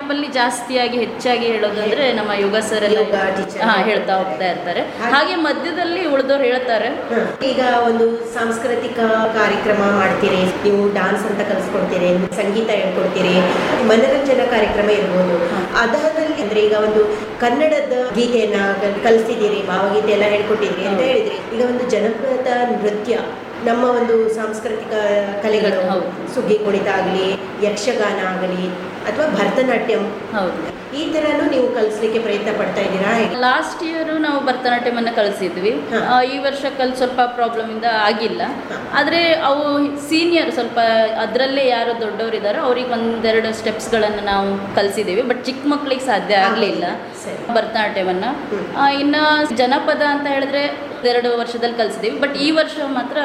ನಮ್ಮಲ್ಲಿ ಜಾಸ್ತಿಯಾಗಿ ಹೆಚ್ಚಾಗಿ ಹೇಳೋದಂದ್ರೆ ನಮ್ಮ ಯೋಗ ಸರ್ ಎಲ್ಲ ಯೋಗ teacher ಹಾ ಹೇಳ್ತಾ ಹೋಗ್ತಾ ಇರ್ತಾರೆ ಹಾಗೆ ಮಧ್ಯದಲ್ಲಿ ಉಳಿದವ್ರು ಹೇಳ್ತಾರೆ ಈಗ ಒಂದು ಸಾಂಸ್ಕೃತಿಕ ಕಾರ್ಯಕ್ರಮ ಮಾಡ್ತೀರಿ ನೀವು ಡಾನ್ಸ್ ಅಂತ ಕಲಿಸ್ಕೊಡ್ತೀರಿ ಸಂಗೀತ ಹೇಳ್ಕೊಡ್ತೀರಿ ಮನರಂಜನಾ ಕಾರ್ಯಕ್ರಮ ಇರ್ಬೋದು ಅದರಲ್ಲಿ ಅಂದ್ರೆ ಈಗ ಒಂದು ಕನ್ನಡದ ಗೀತೆಯನ್ನ ಕಲ್- ಕಲಿಸಿದ್ದೀರಿ ಭಾವಗೀತೆ ಎಲ್ಲ ಹೇಳ್ಕೊಟ್ಟಿದ್ರಿ ಅಂತ ಹೇಳಿದ್ರಿ ಈಗ ಒಂದು ಜನಪದ ನೃತ್ಯ ನಮ್ಮ ಒಂದು ಸಾಂಸ್ಕೃತಿಕ ಕಲೆಗಳು ಹೌದು. ಸುಗ್ಗಿ ಕುಣಿತ ಆಗಲಿ ಯಕ್ಷಗಾನ ಆಗಲಿ ಅಥವಾ ಭರತನಾಟ್ಯಂ ಹೌದು ಈ ಥರನೂ ನೀವು ಕಲಿಸ್ಲಿಕ್ಕೆ ಪ್ರಯತ್ನ ಪಡ್ತಾ ಇದ್ದೀರಾ ಹೇಗೆ ಲಾಸ್ಟ್ ಇಯರ್ ನಾವು ಭರತನಾಟ್ಯಂ ಅನ್ನ ಕಲಿಸಿದ್ವಿ ಹಾ. ಆ, ಈ ವರ್ಷ ಕಲ್ ಸ್ವಲ್ಪ ಪ್ರಾಬ್ಲಮ್ ಇಂದ ಆಗಿಲ್ಲ ಹಾ. ಆದ್ರೆ ಅವು ಸೀನಿಯರ್ ಸ್ವಲ್ಪ ಅದರಲ್ಲೇ ಯಾರು ದೊಡ್ಡವರಿದ್ದಾರೋ ಅವ್ರಿಗೆ ಒಂದೆರಡು ಸ್ಟೆಪ್ಸ್ಗಳನ್ನು ನಾವು ಕಲಿಸಿದ್ದೀವಿ ಬಟ್ ಚಿಕ್ಕ ಮಕ್ಳಿಗೆ ಸಾಧ್ಯ ಆಗಲಿಲ್ಲ ಸರಿ. ಭರತನಾಟ್ಯವನ್ನ ಹ್ಮ್. ಆ, ಇನ್ನ ಜನಪದ ಅಂತ ಹೇಳಿದ್ರೆ ಎರಡು ವರ್ಷದಲ್ಲಿ ಕಲಿಸಿದ್ದೀವಿ ಬಟ್ ಈ ವರ್ಷ ಮಾತ್ರ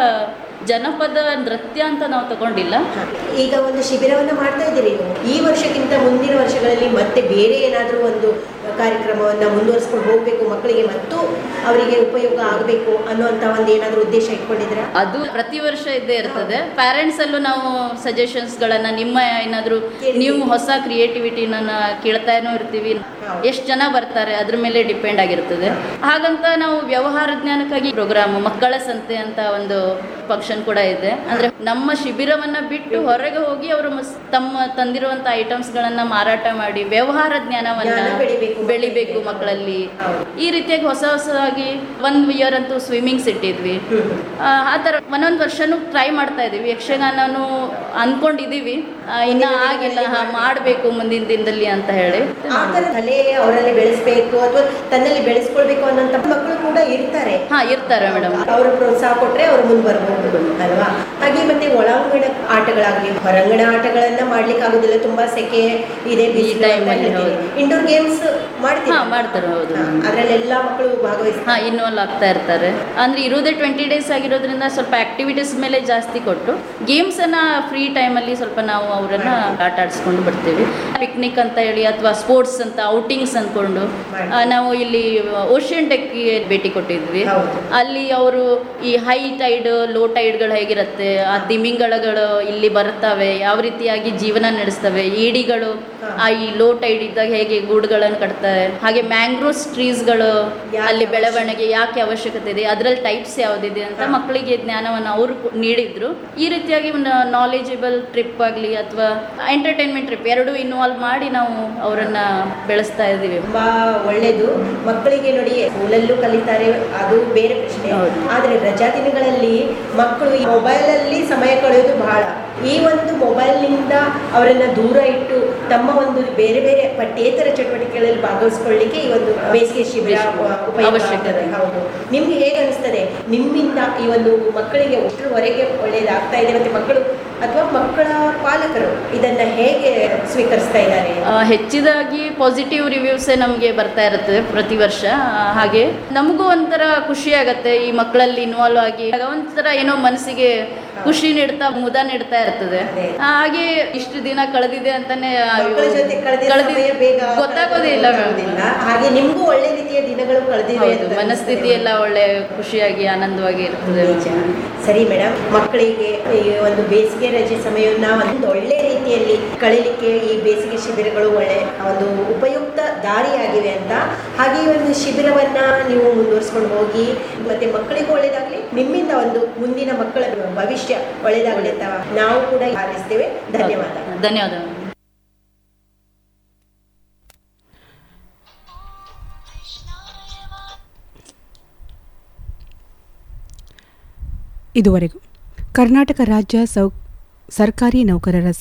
ಜನಪದ ನೃತ್ಯ ಅಂತ ನಾವು ತಗೊಂಡಿಲ್ಲ ಹ. ಈಗ ಒಂದು ಶಿಬಿರವನ್ನು ಮಾಡ್ತಾ ಇದ್ದೀರಿ ನೀವು ಈ ವರ್ಷಕ್ಕಿಂತ ಮುಂದಿನ ವರ್ಷಗಳಲ್ಲಿ ಮತ್ತೆ ಬೇರೆ ಏನಾದರೂ ಒಂದು ಕಾರ್ಯಕ್ರಮವನ್ನು ಮುಂದುವರಿಸ್ಕೊಂಡು ಹೋಗಬೇಕು ಮಕ್ಕಳಿಗೆ ಮತ್ತು ಅವರಿಗೆ ಉಪಯೋಗ ಆಗಬೇಕು ಅನ್ನುವಂಥ ಒಂದು ಏನಾದರೂ ಉದ್ದೇಶ ಇಟ್ಕೊಂಡಿದ್ದೀರಾ ಅದು ಪ್ರತಿ ವರ್ಷ ಇದ್ದೇ ಇರ್ತದೆ ಪ್ಯಾರೆಂಟ್ಸ್ ಅಲ್ಲೂ ನಾವು ಸಜೆಷನ್ಸ್ ಗಳನ್ನ ನಿಮ್ಮ ಏನಾದ್ರು ಕೇಳ್ತೀವಿ. ನೀವು ಹೊಸ ಕ್ರಿಯೇಟಿವಿಟಿನ ಕೇಳ್ತಾನೂ ಇರ್ತೀವಿ ಹೌದು. ಎಷ್ಟು ಜನ ಬರ್ತಾರೆ ಅದ್ರ ಮೇಲೆ ಡಿಪೆಂಡ್ ಆಗಿರ್ತದೆ ಹಾಗಂತ ನಾವು ವ್ಯವಹಾರ ಜ್ಞಾನಕ್ಕಾಗಿ ಪ್ರೋಗ್ರಾಮ್ ಮಕ್ಕಳ ಸಂತೆ ಅಂತ ಒಂದು ಫಂಕ್ಷನ್ ಕೂಡ ಇದೆ ಅಂದ್ರೆ ನಮ್ಮ ಶಿಬಿರವನ್ನ ಬಿಟ್ಟು ಹೊರಗೆ ಹೋಗಿ ಅವರು ತಮ್ಮ ತಂದಿರುವಂತ ಐಟಮ್ಸ್ ಗಳನ್ನ ಮಾರಾಟ ಮಾಡಿ ವ್ಯವಹಾರ ಜ್ಞಾನವನ್ನ ಜ್ಞಾನ ಬೆಳಿಬೇಕು ಬೆಳಿಬೇಕು ಮಕ್ಕಳಲ್ಲಿ ಹೌದು. ಈ ರೀತಿಯಾಗಿ ಹೊಸ ಹೊಸದಾಗಿ ಒಂದ್ ಇಯರ್ ಅಂತೂ ಸ್ವಿಮ್ಮಿಂಗ್ಸ್ ಇಟ್ಟಿದ್ವಿ ಆ ಆ ಥರ ಒಂದೊಂದು ವರ್ಷನೂ ಟ್ರೈ ಮಾಡ್ತಾ ಇದೀವಿ ಯಕ್ಷಗಾನನು ಅನ್ಕೊಂಡಿದೀವಿ ಆ, ಇನ್ನ ಆಗಿಲ್ಲ ಹಾ, ಮಾಡ್ಬೇಕು ಮುಂದಿನ ದಿನದಲ್ಲಿ ಅಂತ ಹೇಳಿ ಆ ಥರ ಕಲೆ ಅವರಲ್ಲಿ ಬೆಳೆಸಬೇಕು ಅಥವಾ ತನ್ನಲ್ಲಿ ಬೆಳೆಸ್ಕೊಳ್ಬೇಕು ಅನ್ನೋಂಥ ಮಕ್ಕಳು ಕೂಡ ಇರ್ತಾರೆ ಹಾ ಇರ್ತಾರೆ ಮೇಡಮ್ ಅವರು ಪ್ರೋತ್ಸಾಹ ಕೊಟ್ರೆ ಅವರು ಮುಂದೆ ಬರಬಹುದು ಅಲ್ವಾ ಹಾಗೆ ಮತ್ತೆ ಒಳಾಂಗಣ ಆಟಗಳಾಗಲಿ ಹೊರಾಂಗಣ ಆಟಗಳನ್ನ ಮಾಡ್ಲಿಕ್ಕೆ ಆಗುದಿಲ್ಲ ತುಂಬಾ ಸೆಕೆ ಇದೆ ಬಿಸಿಲು time ಅಲ್ಲಿ ಹೌದು. ಇಂಡೋರ್ ಗೇಮ್ಸ್ ಮಾಡ್ತೀವಿ ಹಾ ಮಾಡ್ತಾರೆ ಹೌದು ಅದರಲ್ಲಿ ಎಲ್ಲಾ ಮಕ್ಕಳು ಹಾ ಭಾಗವಹಿಸ್ತಾರೆ ಇನ್ವಾಲ್ವ್ ಆಗ್ತಾ ಇರ್ತಾರೆ ಅಂದ್ರೆ ಇರೋದೇ ಟ್ವೆಂಟಿ ಡೇಸ್ ಆಗಿರೋದ್ರಿಂದ ಸ್ವಲ್ಪ ಆಕ್ಟಿವಿಟೀಸ್ ಮೇಲೆ ಜಾಸ್ತಿ ಕೊಟ್ಟು ಗೇಮ್ಸ್ ಅನ್ನ ಫ್ರೀ ಟೈಮಲ್ಲಿ ಸ್ವಲ್ಪ ನಾವು ಅವರನ್ನ ಆಟ ಆಡಿಸ್ಕೊಂಡು ಬರ್ತೀವಿ ಪಿಕ್ನಿಕ್ ಅಂತ ಹೇಳಿ ಅಥವಾ ಸ್ಪೋರ್ಟ್ಸ್ ಅಂತ ಔಟಿಂಗ್ಸ್ ಅಂದ್ಕೊಂಡು ಆ, ನಾವು ಇಲ್ಲಿ ಓಷಿಯನ್ ಡೆಕ್ಗೆ ಭೇಟಿ ಕೊಟ್ಟಿದ್ವಿ ಹೌದು. ಅಲ್ಲಿ ಅವರು ಈ ಹೈ ಟೈಡ್ ಲೋ ಟೈಡ್ಗಳು ಹೇಗಿರುತ್ತೆ ಆ ತಿಮಿಂಗಳಗಳು ಇಲ್ಲಿ ಬರ್ತವೆ ಯಾವ ರೀತಿಯಾಗಿ ಜೀವನ ನಡೆಸ್ತವೆ ಏಡಿಗಳು ಆ ಈ ಲೋ ಟೈಡ್ ಇದ್ದಾಗ ಹೇಗೆ ಗೂಡುಗಳನ್ನು ಕಟ್ತವೆ ಹಾಗೆ ಮ್ಯಾಂಗ್ರೋವ್ಸ್ ಟ್ರೀಸ್ಗಳು ಯಾಕೆ ಅಲ್ಲಿ ಬೆಳವಣಿಗೆ ಯಾಕೆ ಅವಶ್ಯಕತೆ ಇದೆ ಅದರಲ್ಲಿ ಟೈಪ್ಸ್ ಯಾವುದಿದೆ ಅಂತ ಮಕ್ಕಳಿಗೆ ಜ್ಞಾನವನ್ನು ಅವರು ಕೊ- ನೀಡಿದ್ರು ಈ ರೀತಿಯಾಗಿ ಒಂದು ನಾಲೆಜಬಲ್ ಟ್ರಿಪ್ ಆಗಲಿ ಅಥವಾ ಎಂಟರ್ಟೈನ್ಮೆಂಟ್ ಟ್ರಿಪ್ ಎರಡೂ ಇನ್ವಾಲ್ವ್ ಮಾಡಿ ನಾವು ಅವರನ್ನ ಬೆಳೆಸ್ತಾ ಇದ್ದೀವಿ ತುಂಬಾ ಒಳ್ಳೇದು ಮಕ್ಕಳಿಗೆ ನೋಡಿ ಸ್ಕೂಲಲ್ಲೂ ಕಲಿತಾರೆ ಅದು ಬೇರೆ ಪ್ರಶ್ನೆ ಹೌದು. ಆದ್ರೆ ರಜಾ ದಿನಗಳಲ್ಲಿ ಮಕ್ಕಳು ಈ ಮೊಬೈಲ್ ಅಲ್ಲಿ ಸಮಯ ಕಳೆಯೋದು ಬಹಳ ಈ ಒಂದು ಮೊಬೈಲ್ನಿಂದ ಅವರನ್ನ ದೂರ ಇಟ್ಟು ತಮ್ಮ ಒಂದು ಬೇರೆ ಬೇರೆ ಪಠ್ಯೇತರ ಚಟುವಟಿಕೆಗಳಲ್ಲಿ ಭಾಗವಹಿಸ್ಕೊಳ್ಳಿಕ್ಕೆ ಈ ಒಂದು ಬೇಸಿಗೆ ಶಿಬಿರ ಉಪಯೋಗ ಅವಶ್ಯಕತೆ. ಆಗ್ತದೆ. ಹೌದು ನಿಮ್ಗೆ ಹೇಗೆ ಅನಿಸ್ತದೆ ನಿಮ್ಮಿಂದ ಈ ಒಂದು ಮಕ್ಕಳಿಗೆ ಒಟ್ಟರವರೆಗೆ ಒಳ್ಳೇದಾಗ್ತಾ ಇದೆ ಮತ್ತೆ ಮಕ್ಕಳು ಅಥವಾ ಮಕ್ಕಳ ಪಾಲಕರು ಇದನ್ನ ಹೇಗೆ ಸ್ವೀಕರಿಸ್ತಾ ಇದ್ದಾರೆ ಆ, ಹೆಚ್ಚಿದಾಗಿ ಪಾಸಿಟಿವ್ ರಿವ್ಯೂಸೇ ನಮಗೆ ಬರ್ತಾ ಇರುತ್ತೆ ಪ್ರತಿ ವರ್ಷ ಆ, ಹಾಗೆ ನಮಗೂ ಒಂಥರ ಖುಷಿ ಆಗತ್ತೆ ಈ ಮಕ್ಕಳಲ್ಲಿ ಇನ್ವಾಲ್ವ್ ಆಗಿ ಆಗ ಒಂಥರ ಏನೋ ಮನಸ್ಸಿಗೆ ಖುಷಿ ನೀಡ್ತಾ ಮುದ ನೀಡ್ತಾ ಇರ್ತದೆ ಅದೇ. ಆ, ಹಾಗೆ ಇಷ್ಟು ದಿನ ಕಳೆದಿದೆ ಅಂತಾನೆ ಆ, ಮಕ್ಕಳ ಜೊತೆ ಕಳೆದಿದ್ದ ಕಳೆದಿದ್ದ- ಸಮಯ ಬೇಗ ಗೊತ್ತಾಗೋದೇ ಇಲ್ಲ ಮೇಡಮ್ ಗೊತ್ತಾಗೋದಿಲ್ಲ. ಹಾಗೆ ನಿಮ್ಗೂ ಒಳ್ಳೆ ರೀತಿಯ ದಿನಗಳು ಕಳೆದಿವೆ ಹೌದು ಅಂತ ಮನಸ್ಥಿತಿ ಅನಿಸ್ತದೆ. ಎಲ್ಲ ಒಳ್ಳೆ ಖುಷಿಯಾಗಿ ಆನಂದವಾಗಿ ಇರ್ತದೆ ನಿಜ. ಸರಿ ಮೇಡಮ್ ಮಕ್ಕಳಿಗೆ ಈ ಒಂದು ಬೇಸಿಗೆ ರಜೆ ಸಮಯವನ್ನ ಒಂದು ಒಳ್ಳೆ ರೀತಿಯಲ್ಲಿ ಕಳೀಲಿಕ್ಕೆ ಈ ಬೇಸಿಗೆ ಶಿಬಿರಗಳು ಒಳ್ಳೆ ಒಂದು ಉಪಯುಕ್ತ ದಾರಿಯಾಗಿವೆ ಅಂತ ಹಾಗೆ ಈ ಒಂದು ಶಿಬಿರವನ್ನ ನೀವು ಮುಂದುವರಿಸ್ಕೊಂಡು ಹೋಗಿ ಮತ್ತೆ ಮಕ್ಕಳಿಗೂ ಒಳ್ಳೇದಾಗ್ಲಿ ನಿಮ್ಮಿಂದ ಒಂದು ಮುಂದಿನ ಮಕ್ಕಳ ಭವಿಷ್ಯ ಒಳ್ಳೇದಾಗ್ಲಿ ಅಂತ ನಾವು ಕೂಡ ಹಾರೈಸ್ತೇವೆ ಧನ್ಯವಾದ ಧನ್ಯವಾದ ಇದುವರೆಗೂ ಕರ್ನಾಟಕ ರಾಜ್ಯ ಸೌ ಸರ್ಕಾರಿ ನೌಕರರ